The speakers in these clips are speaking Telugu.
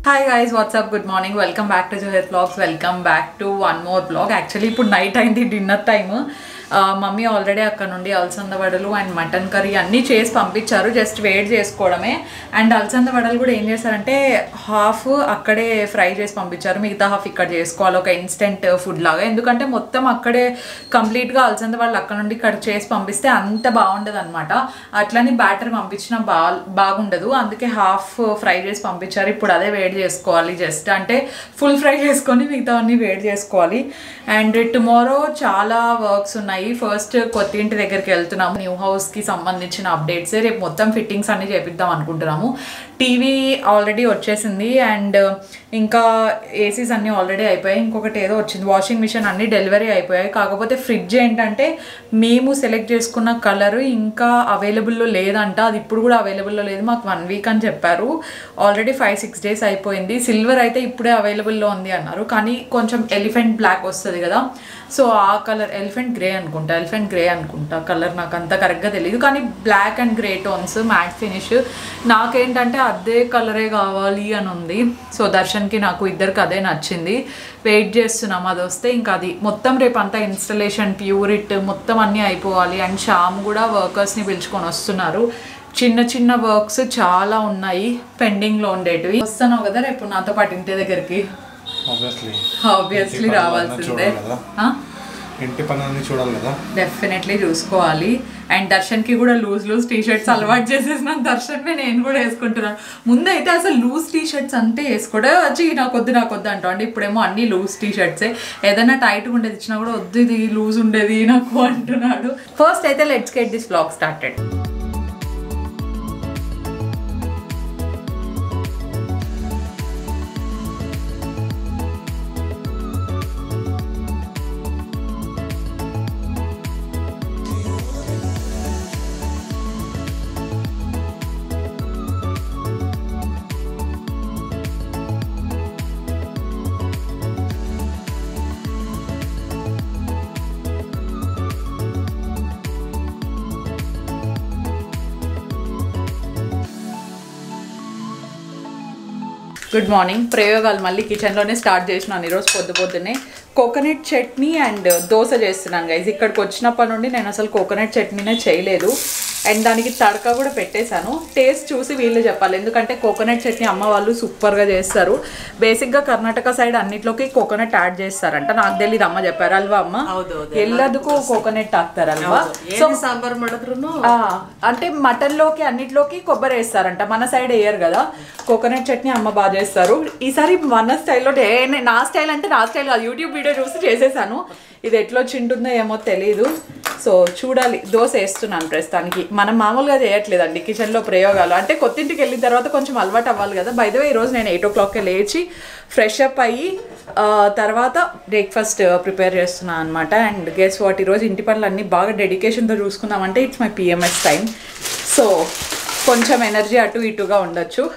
Hi guys what's up good morning welcome back to జోహెర్ blogs welcome back to one more blog actually ఇప్పుడు నైట్ అయింది డిన్నర్ టైమ్ మమ్మీ ఆల్రెడీ అక్కడ నుండి అలసంద వడలు అండ్ మటన్ కర్రీ అన్నీ చేసి పంపించారు జస్ట్ వెయిట్ చేసుకోవడమే అండ్ అలసంద వడలు కూడా ఏం చేశారంటే హాఫ్ అక్కడే ఫ్రై చేసి పంపించారు మిగతా హాఫ్ ఇక్కడ చేసుకోవాలి ఒక ఇన్స్టెంట్ ఫుడ్ లాగా ఎందుకంటే మొత్తం అక్కడే కంప్లీట్గా అలసంద వాళ్ళు అక్కడ నుండి ఇక్కడ చేసి పంపిస్తే అంత బాగుండదు అనమాట అట్లని బ్యాటర్ పంపించిన బా బాగుండదు అందుకే హాఫ్ ఫ్రై చేసి పంపించారు ఇప్పుడు అదే వేడి చేసుకోవాలి జస్ట్ అంటే ఫుల్ ఫ్రై చేసుకొని మిగతావన్నీ వేడి చేసుకోవాలి అండ్ టుమారో చాలా వర్క్స్ ఉన్నాయి ఫస్ట్ కొత్త ఇంటి దగ్గరికి వెళ్తున్నాము న్యూ హౌస్కి సంబంధించిన అప్డేట్స్ రేపు మొత్తం ఫిట్టింగ్స్ అన్ని చేపిద్దాం అనుకుంటున్నాము టీవీ ఆల్రెడీ వచ్చేసింది అండ్ ఇంకా ఏసీస్ అన్నీ ఆల్రెడీ అయిపోయాయి ఇంకొకటి ఏదో వచ్చింది వాషింగ్ మిషన్ అన్నీ డెలివరీ అయిపోయాయి కాకపోతే ఫ్రిడ్జ్ ఏంటంటే మేము సెలెక్ట్ చేసుకున్న కలర్ ఇంకా అవైలబుల్లో లేదంట అది ఇప్పుడు కూడా అవైలబుల్లో లేదు మాకు వన్ వీక్ అని చెప్పారు ఆల్రెడీ ఫైవ్ సిక్స్ డేస్ అయిపోయింది సిల్వర్ అయితే ఇప్పుడే అవైలబుల్లో ఉంది అన్నారు కానీ కొంచెం ఎలిఫెంట్ బ్లాక్ వస్తుంది కదా సో ఆ కలర్ ఎలిఫెంట్ గ్రే అనుకుంటా ఎలిఫెంట్ గ్రే అనుకుంటా కలర్ నాకు అంత కరెక్ట్గా తెలియదు కానీ black and grey tones matte finish నాకేంటంటే అదే కలరే కావాలి అని ఉంది సో దర్శన్కి నాకు ఇద్దరికి అదే నచ్చింది వెయిట్ చేస్తున్నాం అది వస్తే ఇంకా అది మొత్తం రేపు అంతా ఇన్స్టలేషన్ ప్యూరిట్ మొత్తం అన్నీ అయిపోవాలి అండ్ శ్యామ్ కూడా వర్కర్స్ని పిలుచుకొని వస్తున్నారు చిన్న చిన్న వర్క్స్ చాలా ఉన్నాయి పెండింగ్లో ఉండేటివి వస్తున్నావు కదా రేపు నాతో పాటు ఇంటి దగ్గరికి ఆబ్వియస్లీ ఆబ్వియస్లీ రావాల్సిందే ఆ? ఇంటి పనులన్నీ చూడాలి కదా డెఫినెట్లీ చూసుకోవాలి అండ్ దర్శన్కి కూడా లూజ్ లూజ్ టీ షర్ట్స్ అలవాటు చేసేసిన దర్శన్మే నేను కూడా వేసుకుంటున్నాను ముందైతే అసలు లూజ్ టీ షర్ట్స్ అంటే వేసుకోడే వచ్చి నాకు వద్దు నాకు వద్దు అంటాం అంటే ఇప్పుడేమో అన్ని లూజ్ టీ షర్ట్సే ఏదైనా టైట్గా ఉండేది ఇచ్చినా కూడా వద్దు ఇది లూజ్ ఉండేది నాకు అంటున్నాడు ఫస్ట్ అయితే let's get this blog started good morning ప్రయోగాలు మళ్ళీ కిచెన్లోనే స్టార్ట్ చేసినాను ఈరోజు పొద్దు పొద్దున్నే కోకోనట్ చట్నీ అండ్ దోశ చేస్తున్నాను గైజ్ ఇక్కడికి వచ్చినప్పటి నుండి నేను అసలు కోకోనట్ చట్నీనే చేయలేదు అండ్ దానికి తడక కూడా పెట్టేశాను టేస్ట్ చూసి వీళ్ళు చెప్పాలి ఎందుకంటే కోకోనట్ చట్నీ అమ్మ వాళ్ళు సూపర్గా చేస్తారు బేసిక్గా కర్ణాటక సైడ్ అన్నిట్లోకి కోకోనట్ యాడ్ చేస్తారంట నాకు తెలియదు అమ్మ చెప్పారు అల్వా అమ్మ ఎల్లదుకు కోకోనట్ ಹಾಕ್ತಾರ అల్వా సో సాంబార్ ಮಾಡಿದ್ರು ఆ, అంటే మటన్ లోకి అన్నిట్లోకి కొబ్బరి వేస్తారంట మన సైడ్ వేయరు కదా కోకోనట్ చట్నీ అమ్మ బాగా చేస్తారు ఈసారి మన స్టైల్లో డే- నా స్టైల్ అంటే నా స్టైల్ కాదు యూట్యూబ్ వీడియో చూసి చేసేసాను ఇది ఎట్లా వచ్చింటుందో ఏమో తెలియదు సో చూడాలి దోశ వేస్తున్నాను ప్రస్తుతానికి మనం మామూలుగా చేయట్లేదండి కిచెన్లో ప్రయోగాలు అంటే కొత్తింటికి వెళ్ళిన తర్వాత కొంచెం అలవాటు అవ్వాలి కదా బై ద వే ఈరోజు నేను ఎయిట్ ఓ క్లాక్కి లేచి ఫ్రెష్ అప్ అయ్యి ఆ, తర్వాత బ్రేక్ఫాస్ట్ ప్రిపేర్ చేస్తున్నాను అనమాట అండ్ గెస్ వాట్ ఈరోజు ఇంటి పనులు అన్నీ బాగా డెడికేషన్తో చూసుకుందామంటే it's my PMS time so కొంచెం ఎనర్జీ అటు ఇటుగా ఉండొచ్చు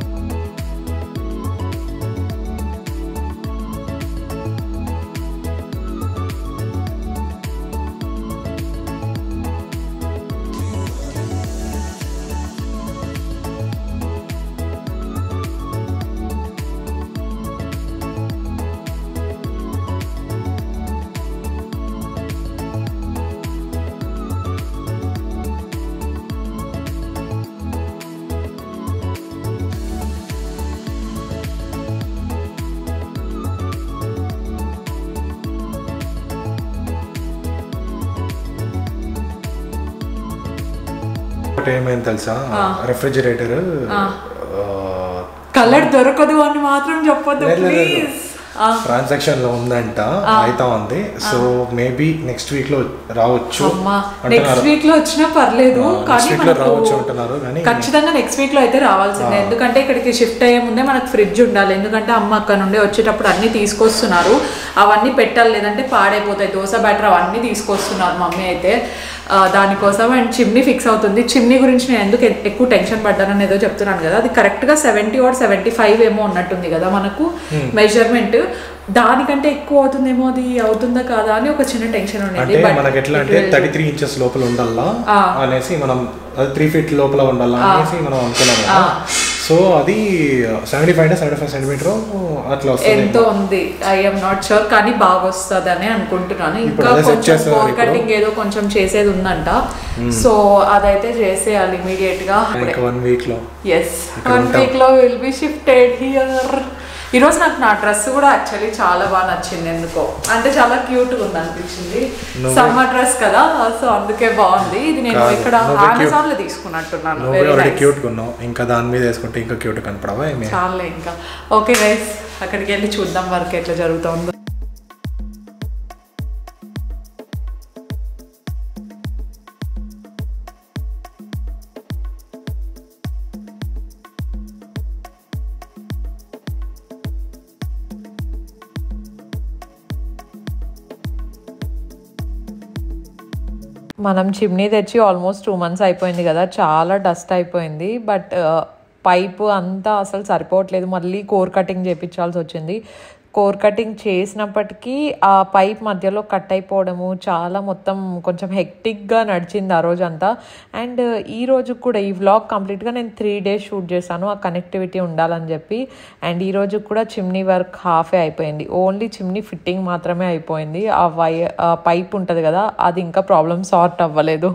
ఒకటి ఏమైంది తెలుసా రెఫ్రిజిరేటర్ కలర్ దొరకదు అని మాత్రం చెప్పొద్దు ప్లీజ్ ట్రాన్సాక్షన్ లో ఉందంట అయితా ఉంది సో మేబీ నెక్స్ట్ వీక్ లో రావచ్చు అమ్మా అంటున్నారు నెక్స్ట్ వీక్ లో వచ్చినా పర్లేదు ఆ, కానీ next week లో మనకు రావచ్చు అంటున్నారు కానీ ఖచ్చితంగా నెక్స్ట్ వీక్ లో అయితే రావాల్సిందే ఎందుకంటే ఇక్కడికి షిఫ్ట్ అయ్యే ముందే మనకు ఫ్రిడ్జ్ ఉండాలి ఎందుకంటే అమ్మ అక్కడ నుండి వచ్చేటప్పుడు అన్ని తీసుకొస్తున్నారు అవన్నీ పెట్టాలి లేదంటే పాడైపోతాయి దోశ బ్యాటర్ అవన్నీ తీసుకొస్తున్నారు మమ్మీ అయితే ఆ, దానికోసం అండ్ చిమ్నీ ఫిక్స్ అవుతుంది చిమ్నీ గురించి నేను ఎందుకు ఎ- ఎక్కువ టెన్షన్ పడ్డానని ఏదో చెప్తున్నాను కదా అది కరెక్ట్గా సెవెంటీ ఆర్ సెవెంటీ ఫైవ్ ఏమో ఉన్నట్టుంది కదా మనకు మెజర్మెంట్ దానికంటే ఎక్కువ అవుతుందేమో అది అవుతుందా కాదా అని ఒక చిన్న టెన్షన్ ఉండేది అంటే But మనకి ఎట్లా it అంటే will- థర్టీ త్రీ ఇంచెస్ లోపల ఉండాలా ఆ. అనేసి మనం త్రీ ఫీట్ లోపల ఉండాలా అనేసి మనం అనుకున్నాం కదా సో సో అది seventy five seventy five centimetre అట్లా వస్తుంది ఎంతో ఉంది ఐఎమ్ నాట్ షూర్ కానీ బాగా వస్తుంది అని అనుకుంటున్నాను ఇప్పుడు ఇంకా అదే set కొంచెం చేస్తున్నారు కోర్ ఇప్పుడు. కటింగ్ ఏదో కొంచెం చేసేది ఉందంట సో అదైతే చేసేయాలి ఇమీడియట్ గా ఇంకా వన్ వీక్లో ఎస్ ఇక్కడ వన్ ఉంటాం. వీక్ లో విల్ బి షిఫ్టెడ్ హియర్ ఈరోజు నాకు నా డ్రెస్ కూడా యాక్చువల్లీ చాలా బాగా నచ్చింది ఎందుకో అంటే చాలా క్యూట్ గా ఉంది అనిపించింది నువ్వే- సమ్మర్ డ్రెస్ కదా సో అందుకే బాగుంది ఇది నేను కాదు, ఇక్కడ నువ్వే cute. అమెజాన్ లో తీసుకున్నట్టున్నాను నువ్వు Very ఆల్రెడీ nice. క్యూట్గా ఉన్నావు ఇంకా దాని మీద వేసుకుంటే ఇంకా క్యూట్ కనపడవా ఏమి చాలే ఇంకా ఓకే గైస్ అక్కడికి వెళ్ళి చూద్దాం వర్క్ ఎట్లా జరుగుతుందో మనం చిమ్నీ తెచ్చి ఆల్మోస్ట్ టూ మంత్స్ అయిపోయింది కదా చాలా డస్ట్ అయిపోయింది బట్ పైప్ అంతా అసలు సరిపోవట్లేదు మళ్ళీ కోర్ కటింగ్ చేయించాల్సి వచ్చింది కోర్ కటింగ్ చేసినప్పటికీ ఆ పైప్ మధ్యలో కట్ అయిపోవడము చాలా మొత్తం కొంచెం హెక్టిక్గా నడిచింది ఆ రోజు అంతా అండ్ ఈ రోజు కూడా ఈ వ్లాగ్ కంప్లీట్గా నేను త్రీ డేస్ షూట్ చేశాను ఆ కనెక్టివిటీ ఉండాలని చెప్పి అండ్ ఈ రోజు కూడా చిమ్నీ వర్క్ హాఫే అయిపోయింది ఓన్లీ చిమ్నీ ఫిట్టింగ్ మాత్రమే అయిపోయింది ఆ వై ఆ పైప్ ఉంటుంది కదా అది ఇంకా ప్రాబ్లమ్ సార్ట్ అవ్వలేదు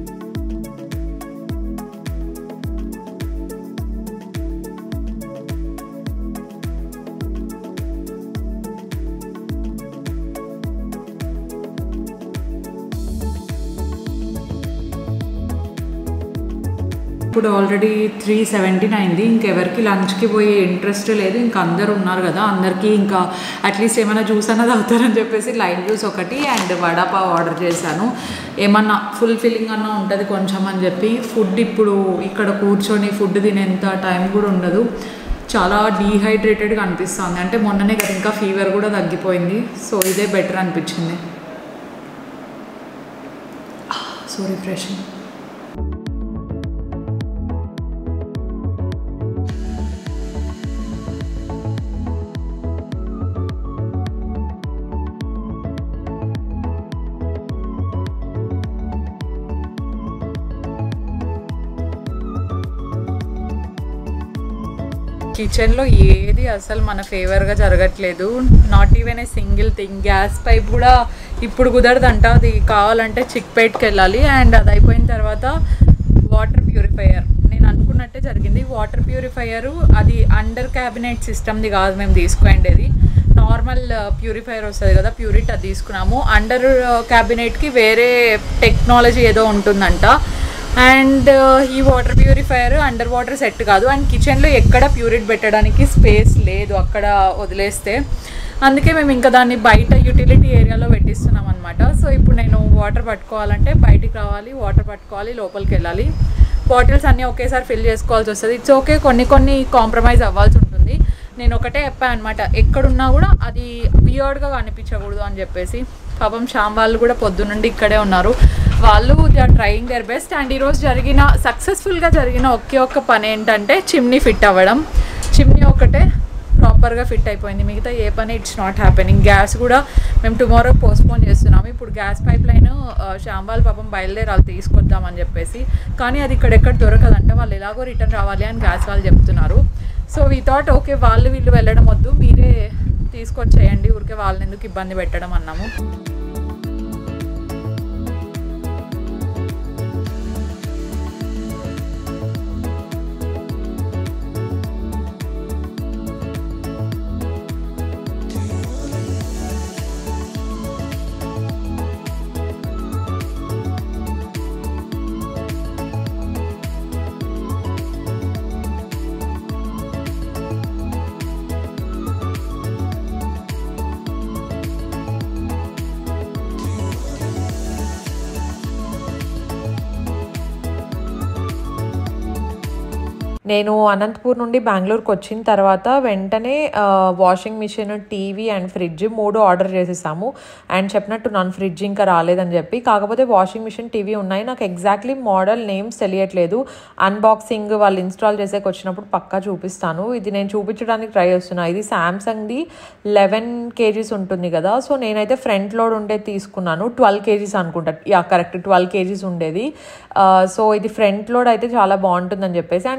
ఇప్పుడు ఆల్రెడీ త్రీ సెవెంటీన్ అయింది ఇంకెవరికి లంచ్కి పోయే ఇంట్రెస్ట్ లేదు ఇంకా అందరు ఉన్నారు కదా అందరికీ ఇంకా అట్లీస్ట్ ఏమైనా జ్యూస్ అన్నది అవుతారని చెప్పేసి లైమ్ జ్యూస్ ఒకటి అండ్ వడాపావ్ ఆర్డర్ చేశాను ఏమన్నా ఫుల్ ఫిల్లింగ్ అన్నా ఉంటుంది కొంచెం అని చెప్పి ఫుడ్ ఇప్పుడు ఇక్కడ కూర్చొని ఫుడ్ తినేంత టైం కూడా ఉండదు చాలా డీహైడ్రేటెడ్గా అనిపిస్తుంది అంటే మొన్ననే కదా ఇంకా ఫీవర్ కూడా తగ్గిపోయింది సో ఇదే బెటర్ అనిపించింది సో రిఫ్రెషింగ్ కిచెన్లో ఏది అసలు మన ఫేవర్గా జరగట్లేదు not even a single thing gas pipe కూడా ఇప్పుడు కుదరదంట అది కావాలంటే చిక్పేట్కి వెళ్ళాలి అండ్ అది అయిపోయిన తర్వాత వాటర్ ప్యూరిఫైయర్ నేను అనుకున్నట్టే జరిగింది వాటర్ ప్యూరిఫైయర్ అది అండర్ క్యాబినెట్ సిస్టమ్ది కాదు మేము తీసుకోండేది నార్మల్ ప్యూరిఫైయర్ వస్తుంది కదా ప్యూరిట్ అది తీసుకున్నాము అండర్ క్యాబినెట్కి వేరే టెక్నాలజీ ఏదో ఉంటుందంట అండ్ ఈ water purifier under water set కాదు అండ్ కిచెన్లో ఎక్కడ ప్యూరిట్ పెట్టడానికి స్పేస్ లేదు అక్కడ వదిలేస్తే అందుకే మేము ఇంకా దాన్ని బయట యూటిలిటీ ఏరియాలో పెట్టిస్తున్నాం అనమాట సో ఇప్పుడు నేను వాటర్ పట్టుకోవాలంటే బయటికి రావాలి వాటర్ పట్టుకోవాలి లోపలికి వెళ్ళాలి బాటిల్స్ అన్నీ ఒకేసారి ఫిల్ చేసుకోవాల్సి వస్తుంది ఇట్స్ ఓకే కొన్ని కొన్ని కాంప్రమైజ్ అవ్వాల్సి ఉంటుంది నేను ఒకటే చెప్పాను అనమాట ఎక్కడున్నా కూడా అది వియర్డ్గా కనిపించకూడదు అని చెప్పేసి పాపం శ్యామ్ వాళ్ళు కూడా పొద్దునుండి ఇక్కడే ఉన్నారు వాళ్ళు they are trying their best and ఈరోజు జరిగిన సక్సెస్ఫుల్గా జరిగిన ఒకే ఒక్క పని ఏంటంటే చిమ్నీ ఫిట్ అవ్వడం చిమ్నీ ఒకటే ప్రాపర్గా ఫిట్ అయిపోయింది మిగతా ఏ పని ఇట్స్ నాట్ హ్యాపెనింగ్ గ్యాస్ కూడా మేము టుమారో పోస్ట్పోన్ చేస్తున్నాము ఇప్పుడు గ్యాస్ పైప్ లైన్ శాంబాల్ పాపం బయలుదేరాలి తీసుకొద్దామని చెప్పేసి కానీ అది ఇక్కడెక్కడ దొరకదంట వాళ్ళు ఎలాగో రిటర్న్ రావాలి అని గ్యాస్ వాళ్ళు చెప్తున్నారు సో వీ థాట్ ఓకే వాళ్ళు వీళ్ళు వెళ్ళడం వద్దు మీరే తీసుకొచ్చేయండి ఊరికే వాళ్ళని ఎందుకు ఇబ్బంది పెట్టడం అన్నాము నేను అనంతపూర్ నుండి బెంగళూరుకి వచ్చిన తర్వాత వెంటనే ఆ, washing machine TV and fridge మూడు ఆర్డర్ చేసేసాము అండ్ చెప్పినట్టు నన్ను ఫ్రిడ్జ్ ఇంకా రాలేదని చెప్పి కాకపోతే వాషింగ్ మిషన్ టీవీ ఉన్నాయి నాకు ఎగ్జాక్ట్లీ మోడల్ నేమ్స్ తెలియట్లేదు అన్బాక్సింగ్ వాళ్ళు ఇన్స్టాల్ చేసేకి వచ్చినప్పుడు పక్కా చూపిస్తాను ఇది నేను చూపించడానికి ట్రై చేస్తున్నా ఇది శాంసంగ్ది లెవెన్ కేజీస్ ఉంటుంది కదా సో నేనైతే ఫ్రంట్ లోడ్ ఉండేది తీసుకున్నాను ట్వెల్వ్ కేజీస్ అనుకుంటా యా కరెక్ట్ ట్వెల్వ్ కేజీస్ ఉండేది సో ఇది ఫ్రంట్ లోడ్ అయితే చాలా బాగుంటుందని చెప్పేసి అండ్ శాంసంగ్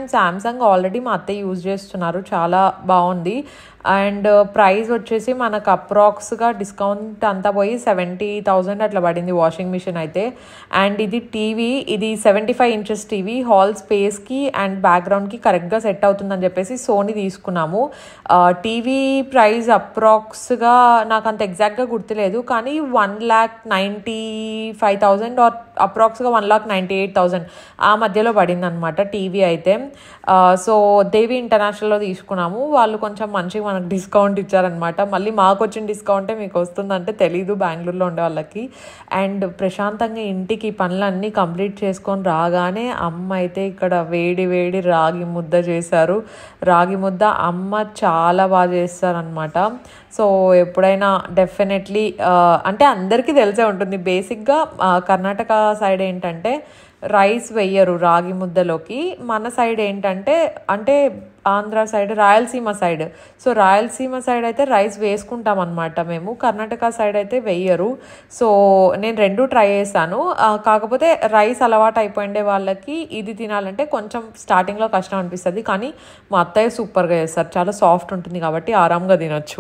సామ్సంగ్ ఆల్రెడీ మా అత్తయ్య యూజ్ చేస్తున్నారు చాలా బాగుంది అండ్ ప్రైస్ వచ్చేసి మనకు అప్రాక్స్గా డిస్కౌంట్ అంతా పోయి సెవెంటీ థౌజండ్ అట్లా పడింది వాషింగ్ మిషన్ అయితే అండ్ ఇది టీవీ ఇది seventy five inches TV hall స్పేస్కి అండ్ బ్యాక్గ్రౌండ్కి కరెక్ట్గా సెట్ అవుతుందని చెప్పేసి సోనీ తీసుకున్నాము టీవీ ప్రైస్ అప్రాక్స్గా నాకు అంత ఎగ్జాక్ట్గా గుర్తులేదు కానీ one lakh ninety five thousand or అప్రాక్స్గా one lakh ninety eight thousand ఆ మధ్యలో పడింది అనమాట టీవీ అయితే సో దేవి ఇంటర్నేషనల్లో తీసుకున్నాము వాళ్ళు కొంచెం మంచిగా మనకు డిస్కౌంట్ ఇచ్చారనమాట మళ్ళీ మాకు వచ్చిన డిస్కౌంటే మీకు వస్తుందంటే తెలీదు బెంగళూరులో ఉండే వాళ్ళకి అండ్ ప్రశాంతంగా ఇంటికి ఈ పనులన్నీ కంప్లీట్ చేసుకొని రాగానే అమ్మ అయితే ఇక్కడ వేడి వేడి రాగి ముద్ద చేశారు రాగి ముద్ద అమ్మ చాలా బాగా చేస్తారనమాట సో ఎప్పుడైనా డెఫినెట్లీ అంటే అందరికీ తెలిసే ఉంటుంది బేసిక్గా కర్ణాటక సైడ్ ఏంటంటే రైస్ వెయ్యరు రాగి ముద్దలోకి మన సైడ్ ఏంటంటే అంటే Andhra side Rayalaseema side so Rayalaseema side అయితే రైస్ వేసుకుంటాం అనమాట మేము కర్ణాటక సైడ్ అయితే వెయ్యరు సో నేను రెండు ట్రై చేశాను ఆ, కాకపోతే రైస్ అలవాటు అయిపోయిండే వాళ్ళకి ఇది తినాలంటే కొంచెం స్టార్టింగ్లో కష్టం అనిపిస్తుంది కానీ మా అత్తయ్య సూపర్గా చేస్తారు చాలా సాఫ్ట్ ఉంటుంది కాబట్టి ఆరాంగా తినొచ్చు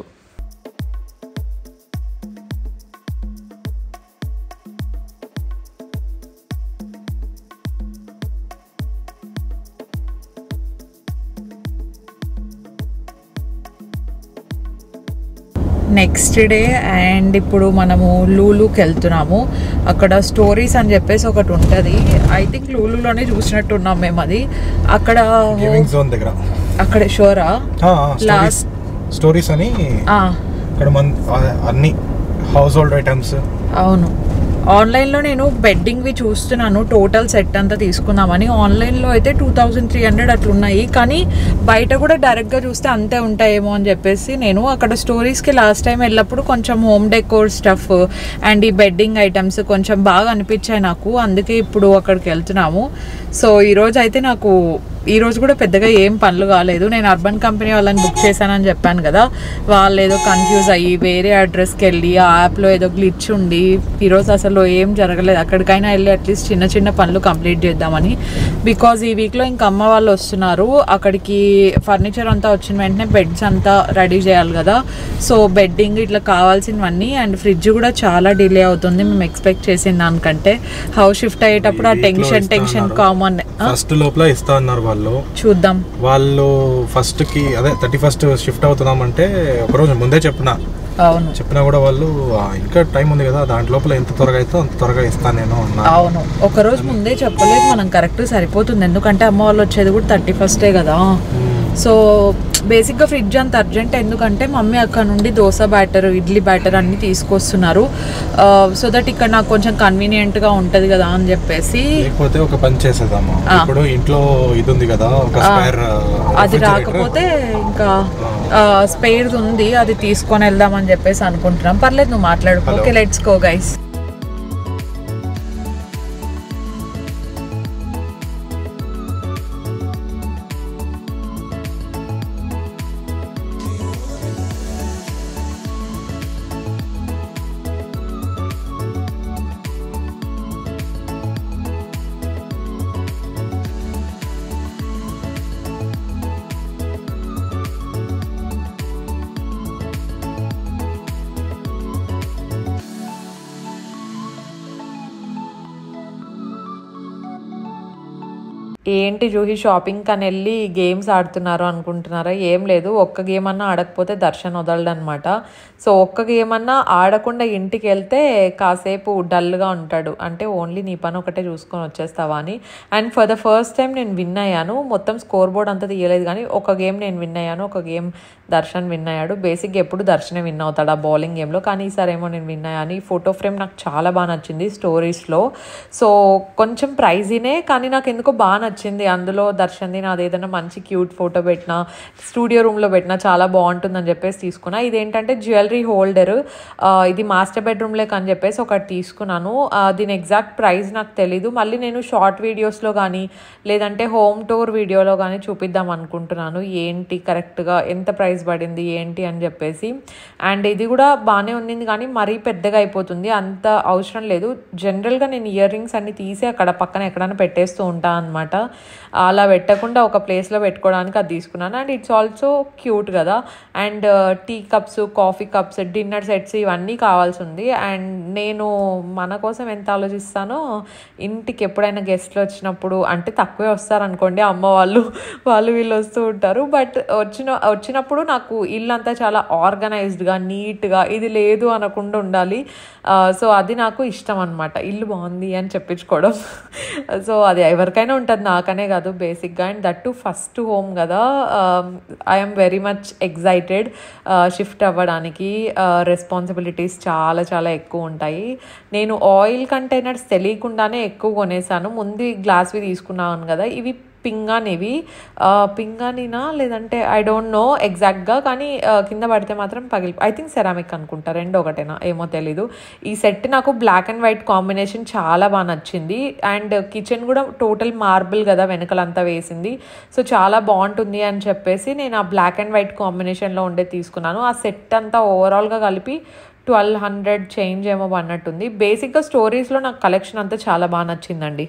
నెక్స్ట్ డే అండ్ ఇప్పుడు మనము లూలుకి వెళ్తున్నాము అక్కడ స్టోరీస్ అని చెప్పేసి ఒకటి ఉంటుంది ఐ థింక్ లూలులోనే చూసినట్టున్నాం మేము అది అక్కడ గేమింగ్ జోన్ దగ్గర అక్కడ షోరా స్టోరీస్ స్టోరీస్ అని ఇక్కడ మన అన్ని హౌస్ హోల్డ్ ఐటమ్స్ అవును ఆన్లైన్లో నేను బెడ్డింగ్వి చూస్తున్నాను టోటల్ సెట్ అంతా తీసుకుందామని ఆన్లైన్లో అయితే టూ థౌజండ్ త్రీ హండ్రెడ్ అట్లున్నాయి కానీ బయట కూడా డైరెక్ట్గా చూస్తే అంతే ఉంటాయేమో అని చెప్పేసి నేను అక్కడ స్టోరీస్కి లాస్ట్ టైం వెళ్ళినప్పుడు కొంచెం హోమ్ డెకోర్ స్టఫ్ అండ్ ఈ బెడ్డింగ్ ఐటమ్స్ కొంచెం బాగా అనిపించాయి నాకు అందుకే ఇప్పుడు అక్కడికి వెళ్తున్నాము సో ఈరోజు అయితే నాకు ఈ రోజు కూడా పెద్దగా ఏం పనులు కాలేదు నేను అర్బన్ కంపెనీ వాళ్ళని బుక్ చేశానని చెప్పాను కదా వాళ్ళు ఏదో కన్ఫ్యూజ్ అయ్యి వేరే అడ్రస్కి వెళ్ళి ఆ యాప్లో ఏదో గ్లిచ్ ఉండి ఈరోజు అసలు ఏం జరగలేదు అక్కడికైనా వెళ్ళి అట్లీస్ట్ చిన్న చిన్న పనులు కంప్లీట్ చేద్దామని బికాజ్ ఈ వీక్లో ఇంకా అమ్మ వాళ్ళు వస్తున్నారు అక్కడికి ఫర్నిచర్ అంతా వచ్చిన వెంటనే బెడ్స్ అంతా రెడీ చేయాలి కదా సో బెడ్డింగ్ ఇట్లా కావాల్సినవన్నీ అండ్ ఫ్రిడ్జ్ కూడా చాలా డిలే అవుతుంది మేము ఎక్స్పెక్ట్ చేసిన దానికంటే హౌస్ షిఫ్ట్ అయ్యేటప్పుడు ఆ టెన్షన్ టెన్షన్ కామన్ ఫస్ట్ లోపల ఇస్తా అన్నారు వాళ్ళు చూద్దాం వాళ్ళు ఫస్ట్ కి అదే థర్టీ ఫస్ట్ షిఫ్ట్ అవుతున్నామంటే ఒకరోజు ముందే చెప్పిన అవును చెప్పినా కూడా వాళ్ళు "ఆ, ఇంకా టైం ఉంది కదా దాంట్ లోపల ఎంత త్వరగా అయితే అంత త్వరగా ఇస్తాను నేను అన్నా అవును ఒక రోజు ముందే చెప్పలేదు మనం కరెక్ట్ సరిపోతుంది ఎందుకంటే అమ్మ వాళ్ళు వచ్చేది కూడా థర్టీ ఫస్టే కదా సో బేసిక్గా ఫ్రిడ్జ్ అంత అర్జెంట్ ఎందుకంటే మమ్మీ అక్కడ నుండి దోశ బ్యాటర్ ఇడ్లీ బ్యాటర్ అన్ని తీసుకొస్తున్నారు సో దట్ ఇక్కడ నాకు కొంచెం కన్వీనియంట్గా ఉంటుంది కదా అని చెప్పేసి లేకపోతే ఒక పని చేసేద్దాము ఇప్పుడు ఇంట్లో ఇది ఉంది కదా ఒక స్పేర్ అది రాకపోతే ఇంకా స్పేర్ ఉంది అది తీసుకొని వెళ్దామని చెప్పేసి అనుకుంటున్నాం పర్లేదు నువ్వు మాట్లాడు ఓకే లెట్స్ గో గైస్ ఏంటి జూహి షాపింగ్ అని వెళ్ళి గేమ్స్ ఆడుతున్నారు అనుకుంటున్నారా ఏం లేదు ఒక్క గేమ్ అన్నా ఆడకపోతే దర్శన్ వదలడు అనమాట సో ఒక్క గేమ్ అన్నా ఆడకుండా ఇంటికి వెళ్తే కాసేపు డల్గా ఉంటాడు అంటే ఓన్లీ నీ పని ఒకటే చూసుకొని వచ్చేస్తావా అని and for the first time నేను విన్ అయ్యాను మొత్తం స్కోర్ బోర్డ్ అంతా తీయలేదు కానీ ఒక గేమ్ నేను విన్ అయ్యాను ఒక గేమ్ దర్శన్ విన్ అయ్యాడు బేసిక్గా ఎప్పుడు దర్శనే విన్ అవుతాడు ఆ బౌలింగ్ గేమ్లో కానీ ఈసారి ఏమో నేను విన్ అయ్యాను ఈ ఫోటో ఫ్రేమ్ నాకు చాలా బాగా నచ్చింది స్టోరీస్లో సో కొంచెం ప్రైజీనే కానీ నాకు ఎందుకో బాగా నచ్చింది అందులో దర్శన్ది నాది ఏదైనా మంచి క్యూట్ ఫోటో పెట్టినా స్టూడియో రూమ్లో పెట్టినా చాలా బాగుంటుందని చెప్పేసి తీసుకున్నా ఇదేంటంటే జ్యువెలరీ హోల్డర్ ఇది మాస్టర్ బెడ్రూమ్ లెక్క అని చెప్పేసి ఒకటి తీసుకున్నాను ఆ, దీని ఎగ్జాక్ట్ ప్రైస్ నాకు తెలీదు మళ్ళీ నేను షార్ట్ వీడియోస్లో కానీ లేదంటే హోమ్ టూర్ వీడియోలో కానీ చూపిద్దాం అనుకుంటున్నాను ఏంటి కరెక్ట్గా ఎంత ప్రైస్ పడింది ఏంటి అని చెప్పేసి అండ్ ఇది కూడా బాగానే ఉంది కానీ మరీ పెద్దగా అయిపోతుంది అంత అవసరం లేదు జనరల్గా నేను ఇయర్ రింగ్స్ అన్ని తీసి అక్కడ పక్కన ఎక్కడైనా పెట్టేస్తూ ఉంటాను అనమాట అలా పెట్టకుండా ఒక ప్లేస్లో పెట్టుకోవడానికి అది తీసుకున్నాను అండ్ ఇట్స్ ఆల్సో క్యూట్ కదా and tea cups coffee cups dinner sets ఇవన్నీ కావాల్సి ఉంది అండ్ నేను మన కోసం ఎంత ఆలోచిస్తానో ఇంటికి ఎప్పుడైనా గెస్ట్లు వచ్చినప్పుడు అంటే తక్కువే వస్తారు అనుకోండి అమ్మ వాళ్ళు వాళ్ళు వీళ్ళు వస్తూ ఉంటారు బట్ వచ్చిన వచ్చినప్పుడు నాకు ఇల్లు అంతా చాలా ఆర్గనైజ్డ్గా నీట్గా ఇది లేదు అనకుండా ఉండాలి సో అది నాకు ఇష్టం అనమాట ఇల్లు బాగుంది అని చెప్పించుకోవడం సో అది ఎవరికైనా ఉంటుంది నాకనే కాదు బేసిక్గా and that too first home కదా I'm very much excited shift అవ్వడానికి రెస్పాన్సిబిలిటీస్ చాలా చాలా ఎక్కువ ఉంటాయి నేను ఆయిల్ కంటైనర్స్ తెలియకుండానే ఎక్కువ కొనేసాను ముందు గ్లాస్వి తీసుకున్నాను కదా ఇవి పింగానివి పింగానినా లేదంటే ఐ డోంట్ నో ఎగ్జాక్ట్గా కానీ ఆ, కింద పడితే మాత్రం పగిలి ఐ థింక్ సెరామిక్ అనుకుంటా రెండు ఒకటేనా ఏమో తెలీదు ఈ సెట్ నాకు బ్లాక్ అండ్ వైట్ కాంబినేషన్ చాలా బాగా నచ్చింది అండ్ కిచెన్ కూడా టోటల్ మార్బుల్ కదా వెనకలంతా వేసింది సో చాలా బాగుంటుంది అని చెప్పేసి నేను ఆ బ్లాక్ అండ్ వైట్ కాంబినేషన్లో ఉండే తీసుకున్నాను ఆ సెట్ అంతా ఓవరాల్గా కలిపి ట్వెల్వ్ హండ్రెడ్ చేంజ్ ఏమో అన్నట్టుంది బేసిక్గా స్టోరీస్లో నాకు కలెక్షన్ అంతా చాలా బాగా నచ్చిందండి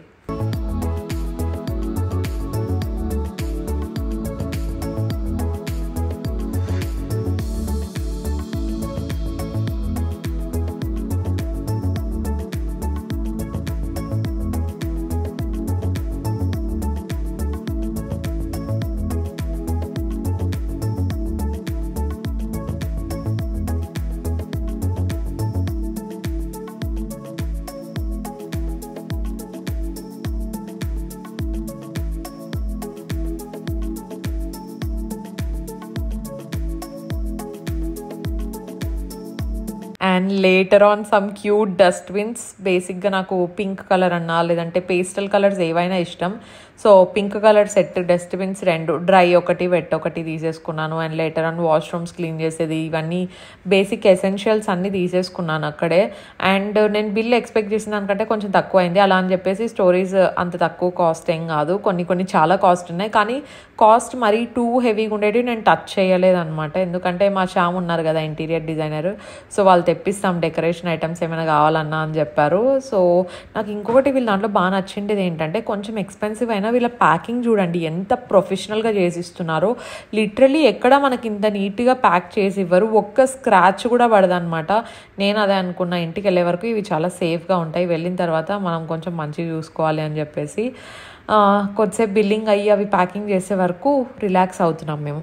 and later on some cute dustbins బేసిక్గా నాకు పింక్ కలర్ అన్నా లేదంటే పేస్టల్ కలర్స్ ఏవైనా ఇష్టం so pink colour set dustbins రెండు డ్రై ఒకటి వెట్ ఒకటి తీసేసుకున్నాను and later on washrooms clean చేసేది ఇవన్నీ బేసిక్ ఎసెన్షియల్స్ అన్నీ తీసేసుకున్నాను అక్కడే అండ్ నేను బిల్ ఎక్స్పెక్ట్ చేసిన దానికంటే కొంచెం తక్కువ అయింది అలా అని చెప్పేసి స్టోరీస్ అంత తక్కువ కాస్ట్ ఏం కాదు కొన్ని కొన్ని చాలా కాస్ట్ ఉన్నాయి కానీ కాస్ట్ మరీ టూ హెవీగా ఉండేవి నేను టచ్ చేయలేదు అనమాట ఎందుకంటే మా శ్యామ్ ఉన్నారు కదా ఇంటీరియర్ డిజైనర్ సో వాళ్ళు తెప్పిస్తాం డెకరేషన్ ఐటమ్స్ ఏమైనా కావాలన్నా అని చెప్పారు సో నాకు ఇంకొకటి వీళ్ళ దాంట్లో బాగా నచ్చిండేది ఏంటంటే కొంచెం ఎక్స్పెన్సివ్ అయినా వీళ్ళ ప్యాకింగ్ చూడండి ఎంత ప్రొఫెషనల్గా చేసిస్తున్నారో లిటరలీ ఎక్కడ మనకి ఇంత నీట్గా ప్యాక్ చేసి ఇవ్వరు ఒక్క స్క్రాచ్ కూడా పడదనమాట నేను అదే అనుకున్నా ఇంటికి వెళ్ళే వరకు ఇవి చాలా సేఫ్గా ఉంటాయి వెళ్ళిన తర్వాత మనం కొంచెం మంచిగా చూసుకోవాలి అని చెప్పేసి ఆ, కొద్దిసేపు బిల్లింగ్ అయ్యి అవి ప్యాకింగ్ చేసే వరకు రిలాక్స్ అవుతున్నాం మేము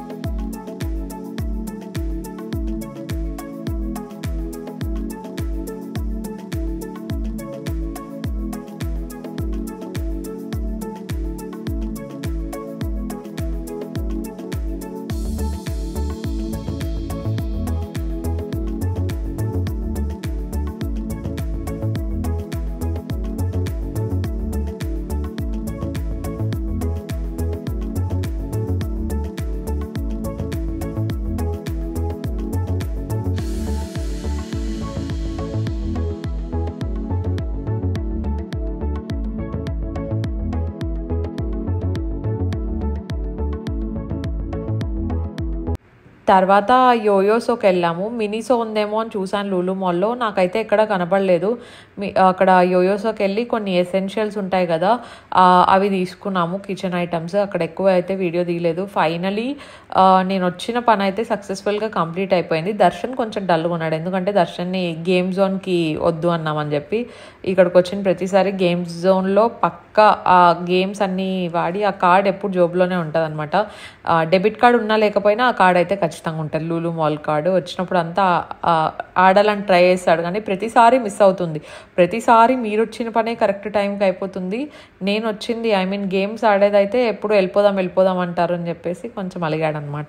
తర్వాత యోయోసోకి వెళ్ళాము మినీసో ఉందేమో అని చూసాను లూలు మాల్లో నాకైతే ఎక్కడ కనపడలేదు మీ అక్కడ యోయోసోకి వెళ్ళి కొన్ని ఎసెన్షియల్స్ ఉంటాయి కదా ఆ, అవి తీసుకున్నాము కిచెన్ ఐటమ్స్ అక్కడ ఎక్కువ అయితే వీడియో తీయలేదు ఫైనలీ నేను వచ్చిన పని అయితే సక్సెస్ఫుల్గా కంప్లీట్ అయిపోయింది దర్శన్ కొంచెం డల్గా ఉన్నాడు ఎందుకంటే దర్శన్ని గేమ్ జోన్కి వద్దు అన్నామని చెప్పి ఇక్కడికి వచ్చిన ప్రతిసారి గేమ్స్ జోన్లో పక్క ఆ గేమ్స్ అన్నీ వాడి ఆ కార్డ్ ఎప్పుడు జోబులోనే ఉంటుంది అనమాట డెబిట్ కార్డ్ ఉన్నా లేకపోయినా ఆ కార్డ్ అయితే ఖచ్చితంగా ఉంటుంది లూలు మాల్ కార్డు వచ్చినప్పుడు అంతా ఆ, ఆడాలని ట్రై చేస్తాడు కానీ ప్రతిసారి మిస్ అవుతుంది ప్రతిసారి మీరు వచ్చిన పనే కరెక్ట్ టైంకి అయిపోతుంది నేను వచ్చింది ఐ మీన్ గేమ్స్ ఆడేదైతే ఎప్పుడు వెళ్ళిపోదాం వెళ్ళిపోదాం అంటారు అని చెప్పేసి కొంచెం అలిగాడు అనమాట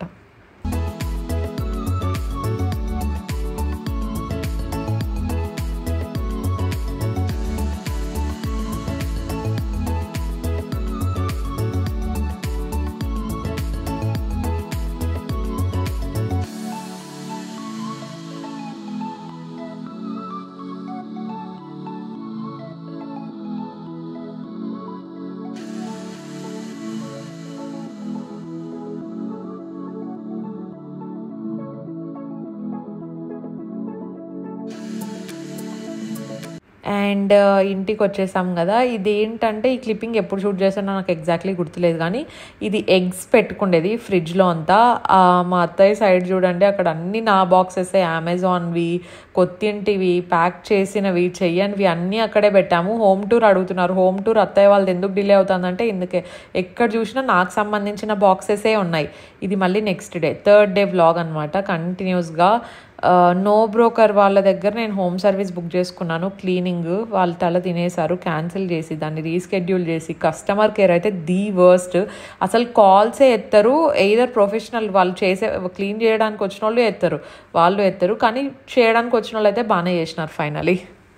అండ్ ఇంటికి వచ్చేసాం కదా ఇది ఏంటంటే ఈ క్లిప్పింగ్ ఎప్పుడు షూట్ చేసానో నాకు ఎగ్జాక్ట్లీ గుర్తులేదు కానీ ఇది ఎగ్స్ పెట్టుకుండేది ఫ్రిడ్జ్లో అంతా ఆ, మా అత్తయ్య సైడ్ చూడండి అక్కడ అన్ని నా బాక్సెస్ అమెజాన్వి కొత్తింటివి ప్యాక్ చేసినవి చెయ్యనివి అన్నీ అక్కడే పెట్టాము హోమ్ టూర్ అడుగుతున్నారు హోమ్ టూర్ అత్తయ్య వాళ్ళది ఎందుకు డిలే అవుతుందంటే ఇందుకే ఎక్కడ చూసినా నాకు సంబంధించిన బాక్సెసే ఉన్నాయి ఇది మళ్ళీ next day third day vlog అనమాట కంటిన్యూస్గా నో బ్రోకర్ వాళ్ళ దగ్గర నేను హోమ్ సర్వీస్ బుక్ చేసుకున్నాను క్లీనింగ్ వాళ్ళు తల తినేశారు క్యాన్సిల్ చేసి దాన్ని రీస్కెడ్యూల్ చేసి కస్టమర్ కేర్ అయితే ది వర్స్ట్ అసలు కాల్సే ఎత్తరు ఎయిదర్ ప్రొఫెషనల్ వాళ్ళు చేసే క్లీన్ చేయడానికి వచ్చిన వాళ్ళు ఎత్తరు వాళ్ళు ఎత్తరు కానీ చేయడానికి వచ్చిన వాళ్ళు అయితే బాగానే చేసినారు ఫైనలీ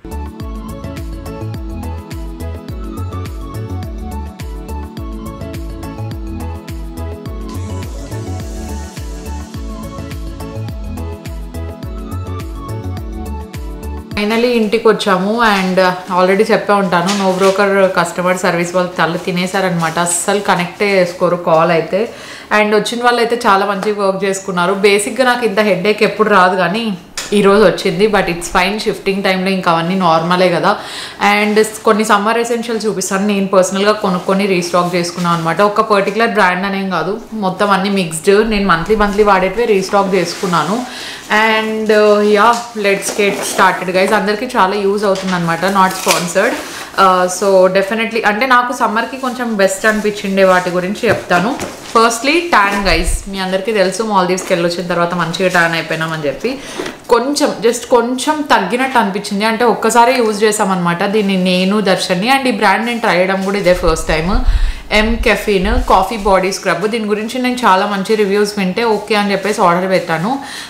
ఫైనలీ ఇంటికి వచ్చాము అండ్ ఆల్రెడీ చెప్పే ఉంటాను నో బ్రోకర్ కస్టమర్ సర్వీస్ వాళ్ళు తల తినేసారనమాట అస్సలు కనెక్టే చేసుకోరు కాల్ అయితే అండ్ వచ్చిన వాళ్ళు అయితే చాలా మంచిగా వర్క్ చేసుకున్నారు బేసిక్గా నాకు ఇంత హెడేక్ ఎప్పుడు రాదు కానీ ఈ రోజు వచ్చింది బట్ ఇట్స్ ఫైన్ షిఫ్టింగ్ టైంలో ఇంకా అవన్నీ నార్మలే కదా అండ్ కొన్ని సమ్మర్ ఎసెన్షియల్స్ చూపిస్తాను నేను పర్సనల్గా కొనుక్కొని రీస్టాక్ చేసుకున్నాను అనమాట ఒక పర్టికులర్ బ్రాండ్ అనేం కాదు మొత్తం అన్ని మిక్స్డ్ నేను మంత్లీ మంత్లీ వాడేటివే రీస్టాక్ చేసుకున్నాను and yeah let's get started guys అందరికీ చాలా యూజ్ అవుతుంది అనమాట నాట్ స్పాన్సర్డ్ సో డెఫినెట్లీ అంటే నాకు సమ్మర్కి కొంచెం బెస్ట్ అనిపించిండే వాటి గురించి చెప్తాను ఫస్ట్లీ ట్యాన్ గైస్ మీ అందరికీ తెలుసు మాల్దీవ్స్కి వెళ్ళొచ్చిన తర్వాత మంచిగా ట్యాన్ అయిపోయినామని చెప్పి కొంచెం జస్ట్ కొంచెం తగ్గినట్టు అనిపించింది అంటే ఒక్కసారి యూజ్ చేసామన్నమాట దీన్ని నేను దర్శని అండ్ ఈ బ్రాండ్ నేను ట్రై చేయడం కూడా ఇదే first time mCaffeine coffee body scrub దీని గురించి నేను చాలా మంచి రివ్యూస్ వింటే ఓకే అని చెప్పేసి ఆర్డర్ పెట్టాను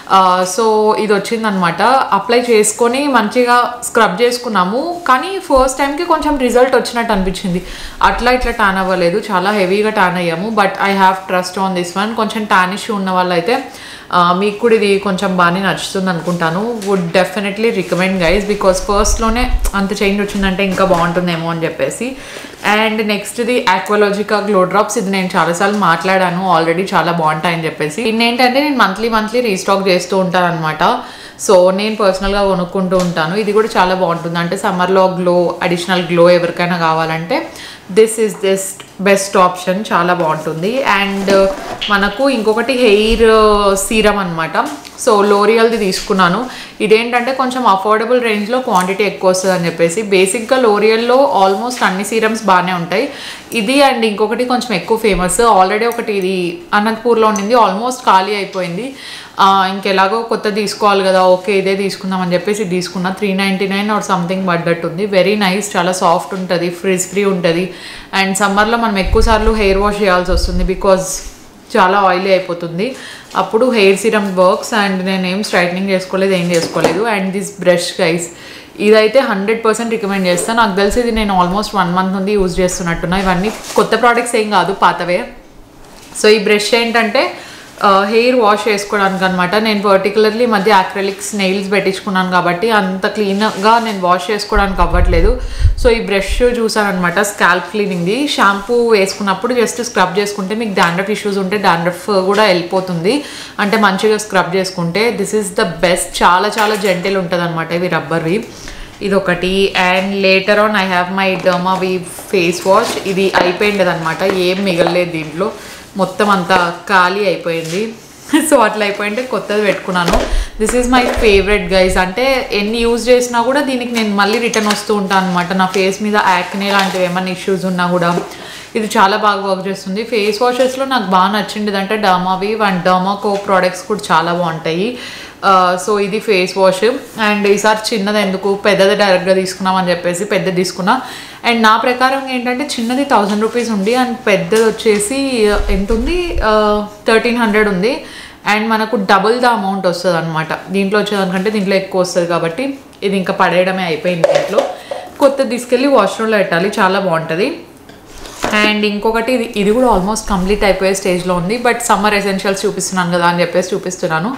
సో ఇది వచ్చిందనమాట అప్లై చేసుకొని మంచిగా స్క్రబ్ చేసుకున్నాము కానీ ఫస్ట్ టైంకి కొంచెం రిజల్ట్ వచ్చినట్టు అనిపించింది అట్లా ఇట్లా టాన్ అవ్వలేదు చాలా హెవీగా టాన్ అయ్యాము but I have trust on this one కొంచెం టాన్ ఇష్యూ ఉన్న వాళ్ళైతే ఆ, మీకు కూడా ఇది కొంచెం బాగానే నచ్చుతుంది అనుకుంటాను would definitely recommend guys because ఫస్ట్లోనే అంత చేంజ్ వచ్చిందంటే ఇంకా బాగుంటుందేమో అని చెప్పేసి అండ్ నెక్స్ట్ది ఆక్వాలజికా గ్లో డ్రాప్స్ ఇది నేను చాలాసార్లు మాట్లాడాను ఆల్రెడీ చాలా బాగుంటాయని చెప్పేసి దీన్ని ఏంటంటే నేను మంత్లీ మంత్లీ రీస్టాక్ చేస్తూ ఉంటాను అనమాట సో నేను పర్సనల్గా కొనుక్కుంటూ ఉంటాను ఇది కూడా చాలా బాగుంటుంది అంటే సమ్మర్లో గ్లో అడిషనల్ గ్లో ఎవరికైనా కావాలంటే this is just best option చాలా బాగుంటుంది అండ్ మనకు ఇంకొకటి హెయిర్ సీరం అనమాట సో లోరియల్ది తీసుకున్నాను ఇదేంటంటే కొంచెం అఫోర్డబుల్ రేంజ్లో క్వాంటిటీ ఎక్కువ వస్తుంది అని చెప్పేసి బేసిక్గా లోరియల్లో ఆల్మోస్ట్ అన్ని సీరమ్స్ బాగానే ఉంటాయి ఇది అండ్ ఇంకొకటి కొంచెం ఎక్కువ ఫేమస్ ఆల్రెడీ ఒకటి ఇది అనంతపూర్లో ఉండింది ఆల్మోస్ట్ ఖాళీ అయిపోయింది ఆ, ఇంకెలాగో కొత్త తీసుకోవాలి కదా ఓకే ఇదే తీసుకుందాం అని చెప్పేసి ఇది తీసుకున్నా three ninety nine or something పడ్డట్టు ఉంది వెరీ నైస్ చాలా సాఫ్ట్ ఉంటుంది ఫ్రిజ్ ఫ్రీ ఉంటుంది అండ్ సమ్మర్లో మనం ఎక్కువ సార్లు హెయిర్ వాష్ చేయాల్సి వస్తుంది బికాజ్ చాలా ఆయిలీ అయిపోతుంది అప్పుడు హెయిర్ సీరమ్ వర్క్స్ అండ్ నేను ఏం స్ట్రైట్నింగ్ చేసుకోలేదు ఏం చేసుకోలేదు అండ్ దిస్ బ్రష్ గైస్ ఇదైతే హండ్రెడ్ పర్సెంట్ రికమెండ్ చేస్తాను నాకు తెలిసి ఇది నేను ఆల్మోస్ట్ వన్ మంత్ నుండి యూజ్ చేస్తున్నట్టున్నా ఇవన్నీ కొత్త ప్రోడక్ట్స్ ఏం కాదు పాతవే సో ఈ బ్రష్ ఏంటంటే హెయిర్ వాష్ చేసుకోవడానికి అనమాట నేను పర్టికులర్లీ మధ్య అక్రెలిక్స్ నెయిల్స్ పెట్టించుకున్నాను కాబట్టి అంత క్లీన్గా నేను వాష్ చేసుకోవడానికి అవ్వట్లేదు సో ఈ బ్రష్ చూసాను అనమాట స్కాల్ప్ క్లీనింగ్ది షాంపూ వేసుకున్నప్పుడు జస్ట్ స్క్రబ్ చేసుకుంటే మీకు డాండ్రఫ్ ఇష్యూస్ ఉంటే డాండ్రఫ్ కూడా వెళ్ళిపోతుంది అంటే మంచిగా స్క్రబ్ చేసుకుంటే దిస్ ఈస్ ద బెస్ట్ చాలా చాలా జెంటిల్ ఉంటుంది అనమాట ఇవి రబ్బర్వి ఇది ఒకటి and later on I have my derma V face wash ఇది అయిపోయింది అనమాట ఏం మిగలలేదు దీంట్లో మొత్తం అంతా ఖాళీ అయిపోయింది సో అట్లా అయిపోయింటే కొత్తది పెట్టుకున్నాను this is my favourite guys అంటే ఎన్ని యూజ్ చేసినా కూడా దీనికి నేను మళ్ళీ రిటర్న్ వస్తూ ఉంటాను అనమాట నా ఫేస్ మీద యాక్నే లాంటివి ఏమైనా ఇష్యూస్ ఉన్నా కూడా ఇది చాలా బాగా వర్క్ చేస్తుంది ఫేస్ వాషెస్లో నాకు బాగా నచ్చింది అంటే డర్మావి అండ్ డర్మాకో ప్రోడక్ట్స్ కూడా చాలా బాగుంటాయి సో ఇది ఫేస్ వాష్ అండ్ ఈసారి చిన్నది ఎందుకు పెద్దది డైరెక్ట్గా తీసుకున్నాం అని చెప్పేసి పెద్దది తీసుకున్నా అండ్ నా ప్రకారం ఏంటంటే చిన్నది థౌజండ్ రూపీస్ ఉంది అండ్ పెద్దది వచ్చేసి ఎంత ఉంది థర్టీన్ హండ్రెడ్ ఉంది అండ్ మనకు డబుల్ ద అమౌంట్ వస్తుంది అనమాట దీంట్లో వచ్చేదానికంటే దీంట్లో ఎక్కువ వస్తుంది కాబట్టి ఇది ఇంకా పడేయడమే అయిపోయింది దీంట్లో కొత్తది తీసుకెళ్ళి వాష్రూమ్లో పెట్టాలి చాలా బాగుంటుంది అండ్ ఇంకొకటి ఇది ఇది కూడా ఆల్మోస్ట్ కంప్లీట్ అయిపోయే స్టేజ్లో ఉంది బట్ సమ్మర్ ఎసెన్షియల్స్ చూపిస్తున్నాను కదా అని చెప్పేసి చూపిస్తున్నాను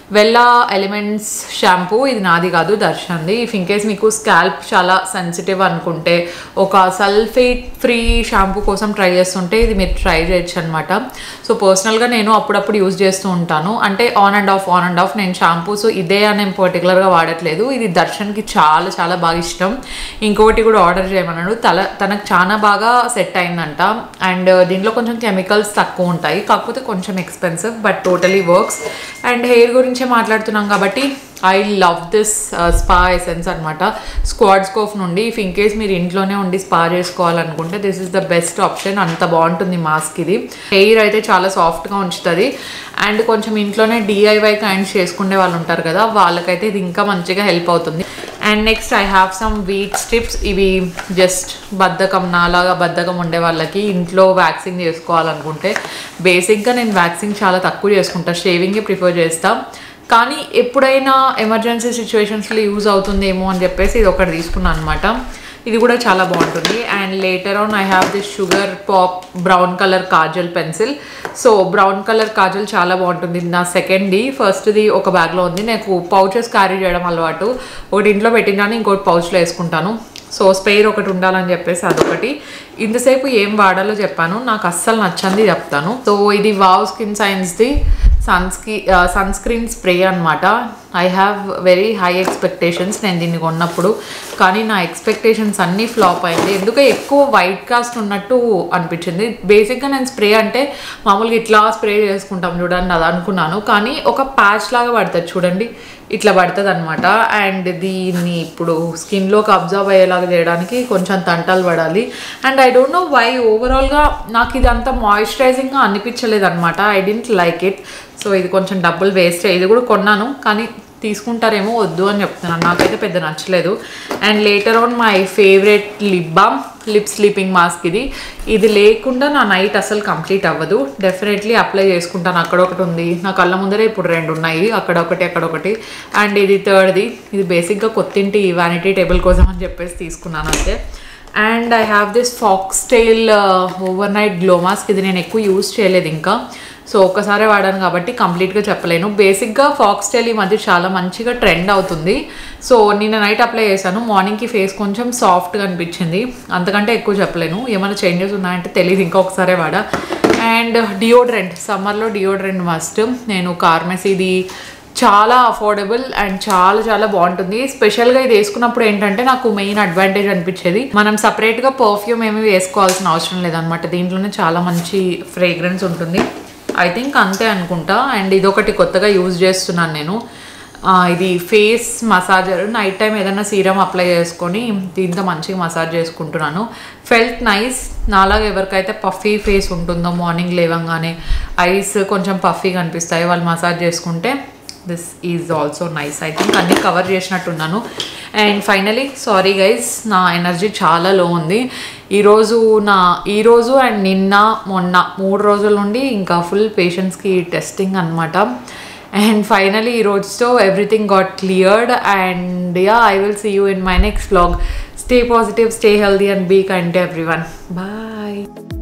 వెల్లా ఎలిమెంట్స్ షాంపూ ఇది నాది కాదు దర్శన్ది ఇఫ్ ఇన్ కేస్ మీకు స్కాల్ప్ చాలా సెన్సిటివ్ అనుకుంటే ఒక సల్ఫేట్ ఫ్రీ షాంపూ కోసం ట్రై చేస్తుంటే ఇది మీరు ట్రై చేయొచ్చు అనమాట సో పర్సనల్గా నేను అప్పుడప్పుడు యూజ్ చేస్తూ ఉంటాను అంటే on and off on and off నేను షాంపూస్ ఇదే అని పర్టికులర్గా వాడట్లేదు ఇది దర్శన్కి చాలా చాలా బాగా ఇష్టం ఇంకోటి కూడా ఆర్డర్ చేయమన్నాడు తల తనకు చాలా బాగా సెట్ అయిందంట అండ్ దీంట్లో కొంచెం కెమికల్స్ తక్కువ ఉంటాయి కాకపోతే కొంచెం expensive but totally works and hair గురించే మాట్లాడుతున్నాం కాబట్టి I love this spa essence అనమాట స్క్వాడ్ స్కోఫ్ నుండి ఇఫ్ ఇన్ కేస్ మీరు ఇంట్లోనే ఉండి స్పా చేసుకోవాలనుకుంటే this is the best option అంత బాగుంటుంది మాస్క్ ఇది హెయిర్ అయితే చాలా సాఫ్ట్గా ఉంచుతుంది అండ్ కొంచెం ఇంట్లోనే డిఐవై కైండ్స్ చేసుకునే వాళ్ళు ఉంటారు కదా వాళ్ళకైతే ఇది ఇంకా మంచిగా హెల్ప్ అవుతుంది and next I have some Veet strips ఇవి జస్ట్ బద్ధకం నాలాగా బద్ధకం ఉండే వాళ్ళకి ఇంట్లో వ్యాక్సింగ్ చేసుకోవాలనుకుంటే బేసిక్గా నేను వ్యాక్సింగ్ చాలా తక్కువ చేసుకుంటా షేవింగే ప్రిఫర్ చేస్తా కానీ ఎప్పుడైనా ఎమర్జెన్సీ సిచ్యువేషన్స్లో యూజ్ అవుతుందేమో అని చెప్పేసి ఇది ఒకటి తీసుకున్నాను అనమాట ఇది కూడా చాలా బాగుంటుంది and later on I have this Sugar Pop brown colour kajal pencil so brown colour kajal చాలా బాగుంటుంది ఇది నా సెకండ్ది ఫస్ట్ది ఒక బ్యాగ్లో ఉంది నాకు పౌచెస్ క్యారీ చేయడం అలవాటు ఒకటి ఇంట్లో పెట్టినాను ఇంకోటి పౌచ్లో వేసుకుంటాను సో స్పెయిర్ ఒకటి ఉండాలని చెప్పేసి అదొకటి ఇంతసేపు ఏం వాడాలో చెప్పాను నాకు అస్సలు నచ్చంది చెప్తాను సో ఇది వావ్ స్కిన్ సైన్స్ది సన్స్కి సన్ స్క్రీన్ స్ప్రే అనమాట I have very high expectations నేను దీన్ని కొన్నప్పుడు కానీ నా ఎక్స్పెక్టేషన్స్ అన్నీ ఫ్లాప్ అయింది ఎందుకు ఎక్కువ వైట్ కాస్ట్ ఉన్నట్టు అనిపించింది బేసిక్గా నేను స్ప్రే అంటే మామూలుగా ఇట్లా స్ప్రే చేసుకుంటాం చూడండి అది అనుకున్నాను కానీ ఒక ప్యాచ్ లాగా పడుతుంది చూడండి ఇట్లా పడుతుంది అనమాట అండ్ దీన్ని ఇప్పుడు స్కిన్లోకి అబ్జర్వ్ అయ్యేలాగా చేయడానికి కొంచెం తంటాలు పడాలి and I don't know why ఓవరాల్గా నాకు ఇది అంత మాయిశ్చరైజింగ్గా అనిపించలేదు అనమాట I didn't like it so ఇది కొంచెం డబ్బులు వేస్ట్ ఇది కూడా కొన్నాను కానీ తీసుకుంటారేమో వద్దు అని చెప్తున్నాను నాకైతే పెద్ద నచ్చలేదు and later on my favourite lip balm lip sleeping mask ఇది ఇది లేకుండా నా నైట్ అసలు కంప్లీట్ అవ్వదు డెఫినెట్లీ అప్లై చేసుకుంటాను అక్కడ ఒకటి ఉంది నా కళ్ళ ముందరే ఇప్పుడు రెండు ఉన్నాయి అక్కడ ఒకటి అక్కడ ఒకటి అండ్ ఇది థర్డ్ది ఇది బేసిక్గా కొత్తింటి వ్యానిటీ టేబుల్ కోసం అని చెప్పేసి తీసుకున్నాను అంతే and I have this Foxtale overnight glow mask ఇది నేను ఎక్కువ యూజ్ చేయలేదు ఇంకా సో ఒక్కసారే వాడాను కాబట్టి కంప్లీట్గా చెప్పలేను బేసిక్గా ఫాక్స్ స్టైల్ ఈ మధ్య చాలా మంచిగా ట్రెండ్ అవుతుంది సో నిన్న నైట్ అప్లై చేశాను మార్నింగ్కి ఫేస్ కొంచెం సాఫ్ట్గా అనిపించింది అంతకంటే ఎక్కువ చెప్పలేను ఏమైనా చేంజెస్ ఉన్నాయంటే తెలియదు ఇంకొకసారే వాడా అండ్ డియోడ్రెంట్ సమ్మర్లో డియోడ్రెంట్ మస్ట్ నేను కార్మెసీది చాలా అఫోర్డబుల్ అండ్ చాలా చాలా బాగుంటుంది స్పెషల్గా ఇది వేసుకున్నప్పుడు ఏంటంటే నాకు మెయిన్ అడ్వాంటేజ్ అనిపించేది మనం సపరేట్గా పర్ఫ్యూమ్ ఏమీ వేసుకోవాల్సిన అవసరం లేదనమాట దీంట్లోనే చాలా మంచి ఫ్రేగ్రెన్స్ ఉంటుంది ఐ థింక్ అంతే అనుకుంటా అండ్ ఇదొకటి కొత్తగా యూజ్ చేస్తున్నాను నేను ఆ, ఇది ఫేస్ మసాజర్ నైట్ టైం ఏదైనా సీరం అప్లై చేసుకొని దీంతో మంచిగా మసాజ్ చేసుకుంటున్నాను ఫెల్ట్ నైస్ నాలాగా ఎవరికైతే పఫీ ఫేస్ ఉంటుందో మార్నింగ్ లేవంగానే ఐస్ కొంచెం పఫీగా అనిపిస్తాయి వాళ్ళు మసాజ్ చేసుకుంటే this is also nice I think అన్నీ కవర్ చేసినట్టున్నాను అండ్ ఫైనలీ సారీ గైస్ నా ఎనర్జీ చాలా లో ఉంది ఈరోజు నా ఈరోజు అండ్ నిన్న మొన్న మూడు రోజుల నుండి ఇంకా ఫుల్ పేషెంట్స్కి టెస్టింగ్ అనమాట అండ్ ఫైనలీ ఈ రోజుతో everything got cleared and yeah I will see you in my next vlog stay positive stay healthy and be kind everyone bye